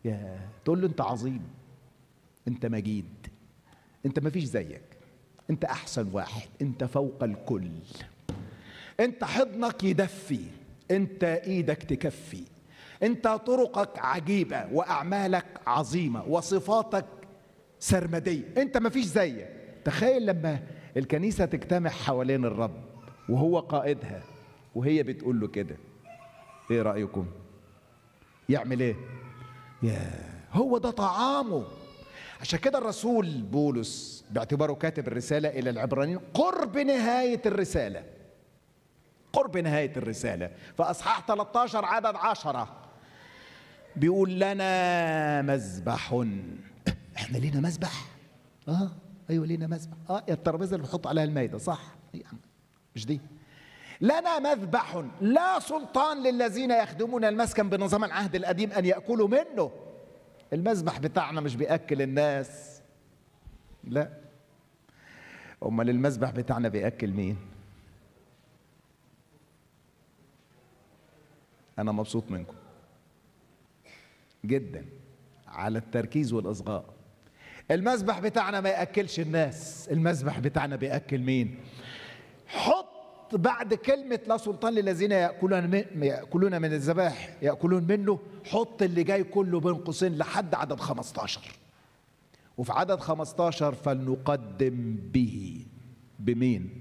يا تقول له انت عظيم انت مجيد انت ما فيش زيك انت احسن واحد انت فوق الكل انت حضنك يدفي انت ايدك تكفي انت طرقك عجيبه واعمالك عظيمه وصفاتك سرمديه انت ما فيش زيك تخيل لما الكنيسه تجتمع حوالين الرب وهو قائدها وهي بتقول له كده ايه رايكم يعمل ايه يا هو ده طعامه عشان كده الرسول بولس باعتباره كاتب الرساله الى العبرانيين قرب نهايه الرساله قرب نهايه الرساله فاصحاح 13 عدد عشرة بيقول لنا مذبح احنا لينا مذبح اه ايوه لينا مذبح اه يا الترابيزه اللي بنحط عليها المائده صح مش دي لنا مذبح لا سلطان للذين يخدمون المسكن بنظام العهد القديم ان ياكلوا منه المذبح بتاعنا مش بياكل الناس لا امال المذبح بتاعنا بياكل مين انا مبسوط منكم جدا على التركيز والاصغاء المذبح بتاعنا ما ياكلش الناس المذبح بتاعنا بياكل مين حط بعد كلمة لا سلطان للذين يأكلون من يأكلون من الذبائح يأكلون منه حط اللي جاي كله بين قوسين لحد عدد 15 وفي عدد 15 فلنقدم به بمين؟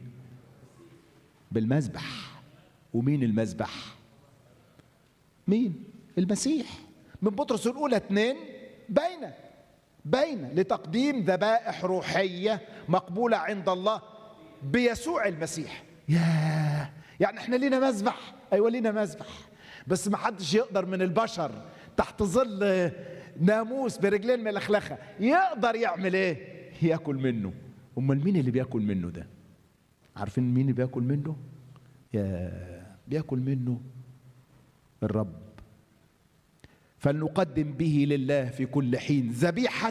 بالمذبح ومين المذبح؟ مين؟ المسيح من بطرس الأولى اتنين باينة باينة لتقديم ذبائح روحية مقبولة عند الله بيسوع المسيح ياه يعني احنا لينا مذبح ايوه لينا مذبح بس ما حدش يقدر من البشر تحت ظل ناموس برجلين ملخلخه يقدر يعمل ايه ياكل منه امال مين اللي بياكل منه ده عارفين مين اللي بياكل منه يا بياكل منه الرب فلنقدم به لله في كل حين ذبيحه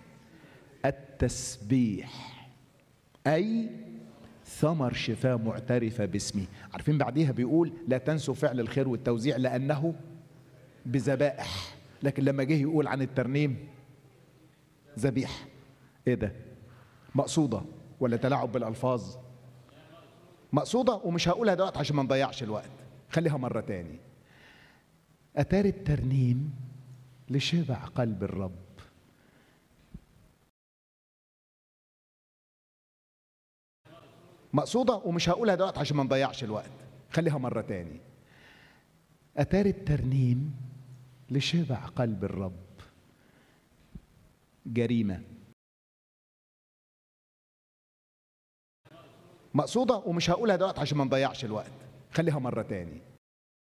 التسبيح اي ثمر شفاء معترفة باسمي عارفين بعديها بيقول لا تنسوا فعل الخير والتوزيع لأنه بذبائح لكن لما جه يقول عن الترنيم ذبيح ايه ده مقصودة ولا تلاعب بالألفاظ مقصودة ومش هقولها دلوقتي عشان ما نضيعش الوقت خليها مرة تاني أتاري الترنيم لشبع قلب الرب مقصودة ومش هقولها دلوقتي عشان ما نضيعش الوقت خليها مرة تاني أتاري الترنيم لشبع قلب الرب جريمة مقصودة ومش هقولها دلوقتي عشان ما نضيعش الوقت خليها مرة تاني